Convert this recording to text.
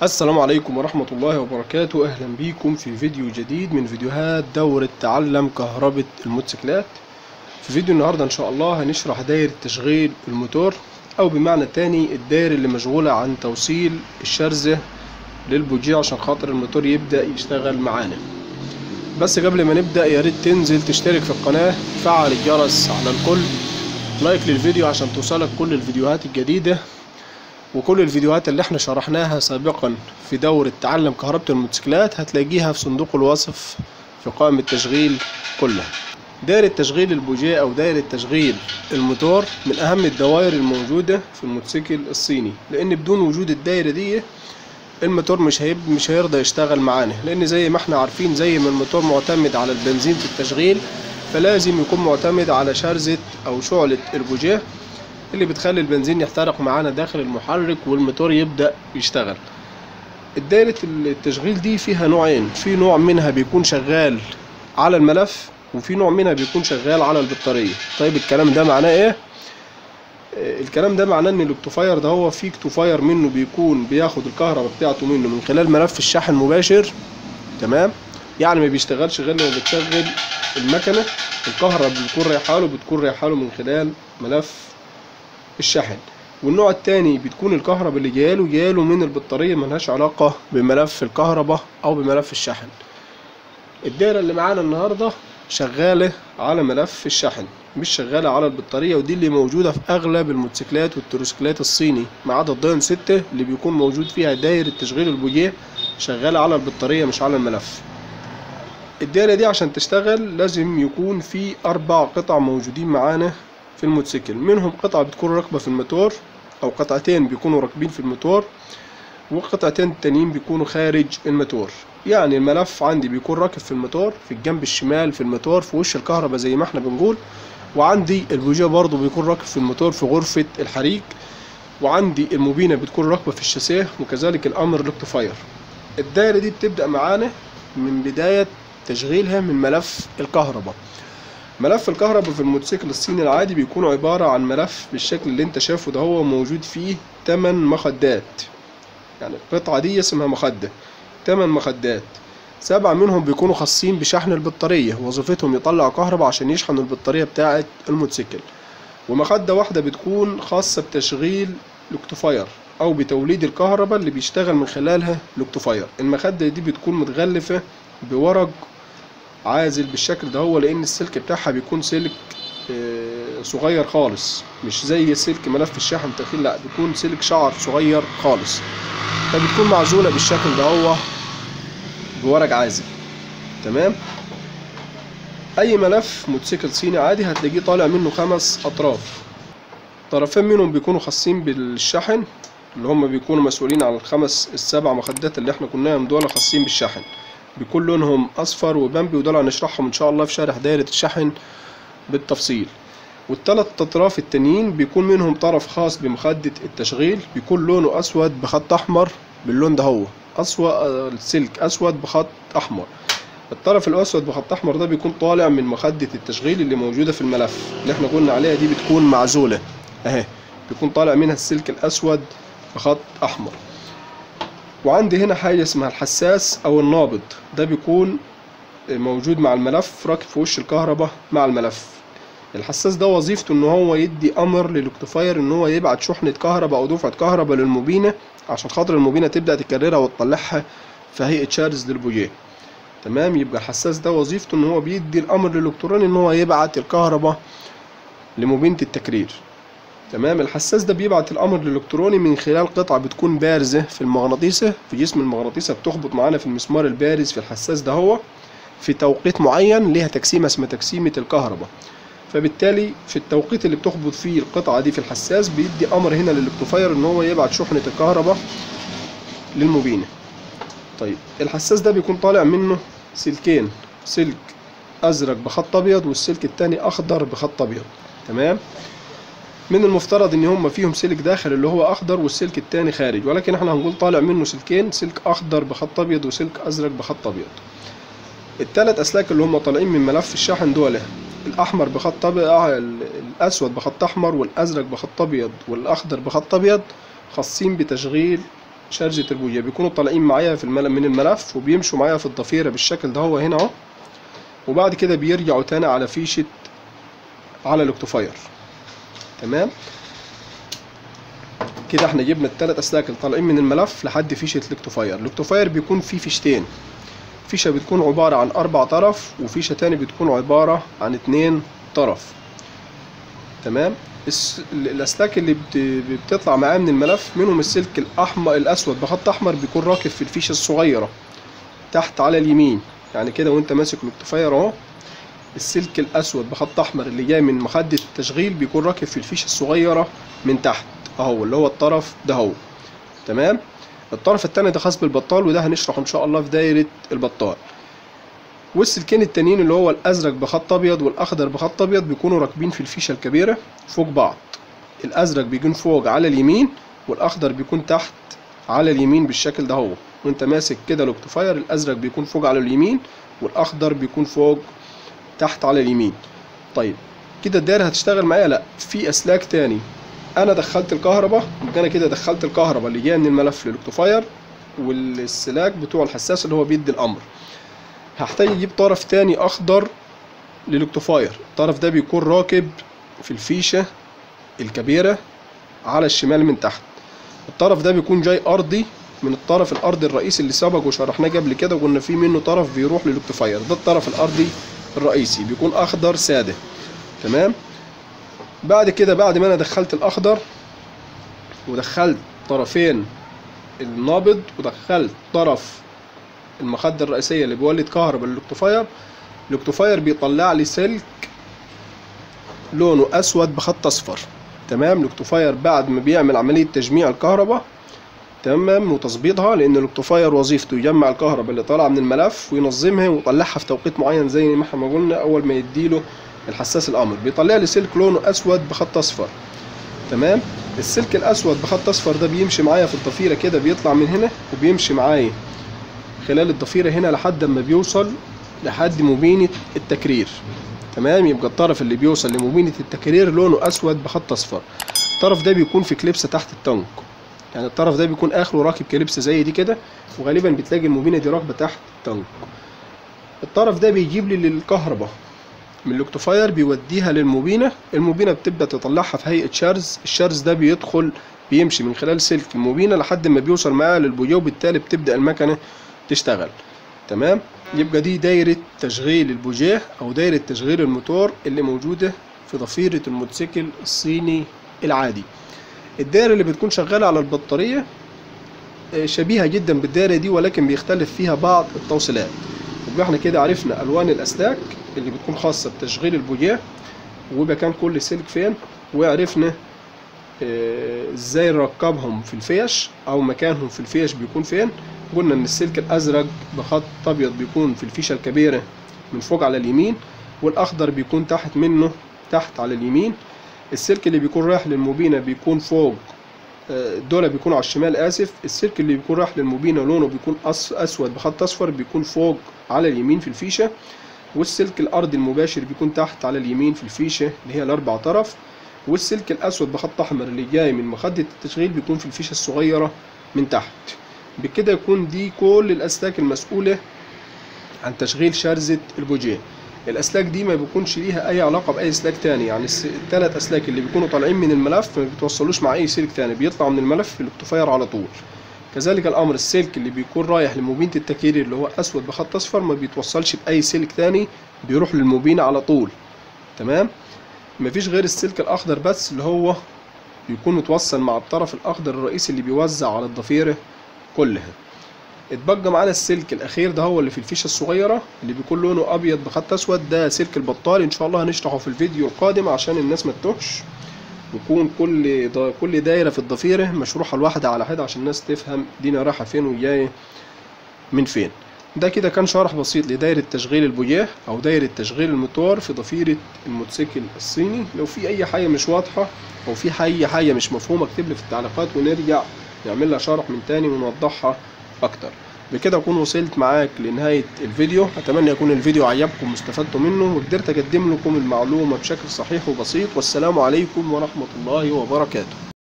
السلام عليكم ورحمة الله وبركاته أهلا بيكم في فيديو جديد من فيديوهات دورة تعلم كهربة الموتوسيكلات في فيديو النهاردة إن شاء الله هنشرح دايرة تشغيل الموتور أو بمعنى تاني الدايرة اللي مشغولة عن توصيل الشرزة للبوجيه عشان خاطر الموتور يبدأ يشتغل معانا بس قبل ما نبدأ يا ريت تنزل تشترك في القناة تفعل الجرس على الكل لايك للفيديو عشان توصلك كل الفيديوهات الجديدة وكل الفيديوهات اللي احنا شرحناها سابقا في دورة تعلم كهربة الموتوسيكلات هتلاقيها في صندوق الوصف في قائمة التشغيل كلها دايرة تشغيل البوجيه أو دايرة تشغيل الموتور من أهم الدوائر الموجودة في الموتوسيكل الصيني لأن بدون وجود الدايرة دي الموتور مش هيب مش هيرضى يشتغل معانا لأن زي ما احنا عارفين زي ما الموتور معتمد على البنزين في التشغيل فلازم يكون معتمد على شرزة أو شعلة البوجيه اللي بتخلي البنزين يحترق معانا داخل المحرك والموتور يبدأ يشتغل الدايرة التشغيل دي فيها نوعين في نوع منها بيكون شغال على الملف وفي نوع منها بيكون شغال على البطارية طيب الكلام ده معناه ايه الكلام ده معناه ان الاكتوفاير ده هو في اكتوفاير منه بيكون بياخد الكهرباء بتاعته منه من خلال ملف الشحن مباشر تمام يعني ما بيشتغلش غير لما بتشغل المكنه الكهرباء بتكون رايحه له بتكون رايحه له من خلال ملف الشحن والنوع التاني بتكون الكهرباء اللي جايله جايله من البطارية ملهاش علاقة بملف الكهرباء أو بملف الشحن الدايرة اللي معانا النهاردة شغالة على ملف الشحن مش شغالة على البطارية ودي اللي موجودة في أغلب الموتوسيكلات والتروسيكلات الصيني ما عدا الداين ستة اللي بيكون موجود فيها دايرة تشغيل البوجيه شغالة على البطارية مش على الملف الدايرة دي عشان تشتغل لازم يكون في أربع قطع موجودين معانا في الموتوسيكل منهم قطعة بتكون راكبة في الموتور أو قطعتين بيكونوا راكبين في الموتور وقطعتين التانيين بيكونوا خارج الموتور يعني الملف عندي بيكون راكب في الموتور في الجنب الشمال في الموتور في وش الكهرباء زي ما احنا بنقول وعندي البوجيه برضو بيكون راكب في الموتور في غرفة الحريق وعندي المبينة بتكون راكبة في الشاسيه وكذلك الأمر الاكتفاير الدايرة دي بتبدأ معانا من بداية تشغيلها من ملف الكهرباء ملف الكهرباء في الموتوسيكل الصيني العادي بيكون عبارة عن ملف بالشكل اللي انت شايفه ده هو موجود فيه 8 مخدات يعني القطعة دي اسمها مخدة 8 مخدات سبعة منهم بيكونوا خاصين بشحن البطارية وظيفتهم يطلع كهرباء عشان يشحنوا البطارية بتاعة الموتوسيكل ومخدة واحدة بتكون خاصة بتشغيل الاكتفاير أو بتوليد الكهرباء اللي بيشتغل من خلالها الاكتفاير المخدة دي بتكون متغلفة بورق عازل بالشكل ده هو لان السلك بتاعها بيكون سلك صغير خالص مش زي سلك ملف الشحن تخيل لا بيكون سلك شعر صغير خالص فبتكون معزولة بالشكل ده هو بورق عازل تمام اي ملف موتوسيكل صيني عادي هتلاقيه طالع منه خمس اطراف طرفين منهم بيكونوا خاصين بالشحن اللي هم بيكونوا مسؤولين عن الخمس السبع مخدات اللي احنا كناهم دول خاصين بالشحن بيكون لونهم اصفر وبامبي ودول هنشرحهم ان شاء الله في شرح دايرة الشحن بالتفصيل والثلاث اطراف التانيين بيكون منهم طرف خاص بمخدة التشغيل بيكون لونه اسود بخط احمر باللون ده هو اسود السلك اسود بخط احمر الطرف الاسود بخط احمر ده بيكون طالع من مخدة التشغيل اللي موجودة في الملف اللي احنا قلنا عليها دي بتكون معزولة اهي بيكون طالع منها السلك الاسود بخط احمر وعندي هنا حاجة اسمها الحساس أو النابض ده بيكون موجود مع الملف راكب في وش الكهرباء مع الملف الحساس ده وظيفته ان هو يدي امر للاكتفاير ان هو يبعت شحنة كهرباء او دفعة كهرباء للمبينة عشان خاطر المبينة تبدأ تكررها وتطلعها في هيئة شارز للبوجيه تمام يبقى الحساس ده وظيفته ان هو بيدي الامر الالكتروني ان هو يبعت الكهرباء لمبينة التكرير تمام الحساس ده بيبعت الامر الالكتروني من خلال قطعه بتكون بارزه في المغناطيسه في جسم المغناطيسه بتخبط معانا في المسمار البارز في الحساس ده هو في توقيت معين ليها تقسيمه اسمها تقسيمه الكهرباء فبالتالي في التوقيت اللي بتخبط فيه القطعه دي في الحساس بيدي امر هنا للاكتفاير ان هو يبعت شحنه الكهرباء للمبينه طيب الحساس ده بيكون طالع منه سلكين سلك ازرق بخط ابيض والسلك التاني اخضر بخط ابيض تمام من المفترض ان هما فيهم سلك داخل اللي هو اخضر والسلك التاني خارج ولكن احنا هنقول طالع منه سلكين سلك اخضر بخط ابيض وسلك ازرق بخط ابيض التلات اسلاك اللي هما طالعين من ملف الشحن دول الاحمر بخط ابيض الاسود بخط احمر والازرق بخط ابيض والاخضر بخط ابيض خاصين بتشغيل شارجة البوجيه بيكونوا طالعين معايا في الملف من الملف وبيمشوا معايا في الضفيرة بالشكل ده هو هنا اهو وبعد كده بيرجعوا تاني على فيشة على الاكتوفاير تمام كده احنا جبنا التلات اسلاك اللي طالعين من الملف لحد فيشة الاكتوفاير الاكتوفاير بيكون فيه فيشتين فيشة بتكون عبارة عن أربع طرف وفيشة تاني بتكون عبارة عن اتنين طرف تمام الس- الأسلاك اللي بت- بتطلع معاه من الملف منهم السلك الأحمر الأسود بخط أحمر بيكون راكب في الفيشة الصغيرة تحت على اليمين يعني كده وأنت ماسك الاكتوفاير أهو السلك الأسود بخط أحمر اللي جاي من مخدة التشغيل بيكون راكب في الفيشة الصغيرة من تحت أهو اللي هو الطرف ده هو تمام الطرف التاني ده خاص بالبطال وده هنشرحه ان شاء الله في دايرة البطال والسلكين التانيين اللي هو الازرق بخط ابيض والاخضر بخط ابيض بيكونوا راكبين في الفيشة الكبيرة فوق بعض الازرق بيكون فوق على اليمين والاخضر بيكون تحت على اليمين بالشكل ده هو وانت ماسك كده الاكتوفاير الازرق بيكون فوق على اليمين والاخضر بيكون فوق تحت على اليمين طيب كده الدايرة هتشتغل معايا لا في اسلاك تاني انا دخلت الكهرباء يبقى انا كده دخلت الكهرباء اللي جايه من الملف للاكتوفاير والسلاك بتوع الحساس اللي هو بيدي الامر هحتاج اجيب طرف تاني اخضر للاكتوفاير الطرف ده بيكون راكب في الفيشه الكبيره على الشمال من تحت الطرف ده بيكون جاي ارضي من الطرف الارضي الرئيسي اللي سبق وشرحناه قبل كده وقلنا فيه منه طرف بيروح للاكتوفاير ده الطرف الارضي الرئيسي بيكون اخضر ساده تمام بعد كده بعد ما انا دخلت الاخضر ودخلت طرفين النابض ودخلت طرف المخدة الرئيسية اللي بيولد كهرباء للاكتوفاير الاكتوفاير بيطلع لي سلك لونه اسود بخط اصفر تمام الاكتوفاير بعد ما بيعمل عملية تجميع الكهرباء تمام وتظبيطها لان الاكتوفاير وظيفته يجمع الكهرباء اللي طالعه من الملف وينظمها ويطلعها في توقيت معين زي ما احنا ما قلنا اول ما يديله الحساس الامر بيطلع لي سلك لونه اسود بخط اصفر تمام السلك الاسود بخط اصفر ده بيمشي معايا في الضفيره كده بيطلع من هنا وبيمشي معايا خلال الضفيره هنا لحد ما بيوصل لحد مبينه التكرير تمام يبقى الطرف اللي بيوصل لمبينه التكرير لونه اسود بخط اصفر الطرف ده بيكون في كليبسه تحت التنك يعني الطرف ده بيكون اخره راكب كليبسه زي دي كده وغالبا بتلاقي المبينه دي راكبه تحت التنك الطرف ده بيجيب لي للكهرباء من الاكتوفاير بيوديها للمبينة المبينة بتبدأ تطلعها في هيئة شارز الشارز ده بيدخل بيمشي من خلال سلك المبينة لحد ما بيوصل معاها للبويه وبالتالي بتبدأ المكنة تشتغل تمام يبقى دي دايرة تشغيل البوجيه أو دايرة تشغيل الموتور اللي موجودة في ضفيرة الموتوسيكل الصيني العادي الدايرة اللي بتكون شغالة على البطارية آه، شبيهة جدا بالدايرة دي ولكن بيختلف فيها بعض التوصيلات يبقى احنا كده عرفنا ألوان الأسلاك اللي بتكون خاصة بتشغيل البوجيه ومكان كل سلك فين وعرفنا آه، ازاي نركبهم في الفيش او مكانهم في الفيش بيكون فين قلنا ان السلك الازرق بخط ابيض بيكون في الفيشه الكبيره من فوق على اليمين والاخضر بيكون تحت منه تحت على اليمين السلك اللي بيكون رايح للمبينه بيكون فوق آه، دول بيكونوا على الشمال اسف السلك اللي بيكون رايح للمبينه لونه بيكون أس اسود بخط اصفر بيكون فوق على اليمين في الفيشه والسلك الارضي المباشر بيكون تحت على اليمين في الفيشه اللي هي الاربع طرف والسلك الاسود بخط احمر اللي جاي من مخدة التشغيل بيكون في الفيشه الصغيره من تحت بكده يكون دي كل الاسلاك المسؤوله عن تشغيل شرزة البوجيه الاسلاك دي ما بيكونش ليها اي علاقه باي سلاك تاني يعني الس- التلات اسلاك اللي بيكونوا طالعين من الملف ما بيتوصلوش مع اي سلك تاني بيطلعوا من الملف في الاكتوفاير على طول كذلك الامر السلك اللي بيكون رايح لمبينة التكرير اللي هو اسود بخط اصفر ما بيتوصلش باي سلك تاني بيروح للمبينة على طول تمام مفيش غير السلك الاخضر بس اللي هو بيكون متوصل مع الطرف الاخضر الرئيسي اللي بيوزع على الضفيرة كلها اتبقى معانا السلك الاخير ده هو اللي في الفيشه الصغيره اللي بيكون لونه ابيض بخط اسود ده سلك البطال ان شاء الله هنشرحه في الفيديو القادم عشان الناس ما تتوهش ويكون كل دا كل دايره في الضفيره مشروحه لوحدها على حده عشان الناس تفهم دينا رايحه فين وجايه من فين ده كده كان شرح بسيط لدايرة تشغيل البوجيه أو دايرة تشغيل الموتور في ضفيرة الموتوسيكل الصيني لو في أي حاجة مش واضحة أو في أي حاجة مش مفهومة اكتب لي في التعليقات ونرجع نعمل لها شرح من تاني ونوضحها أكتر بكده أكون وصلت معاك لنهاية الفيديو أتمنى يكون الفيديو عجبكم واستفدتوا منه وقدرت أقدم لكم المعلومة بشكل صحيح وبسيط والسلام عليكم ورحمة الله وبركاته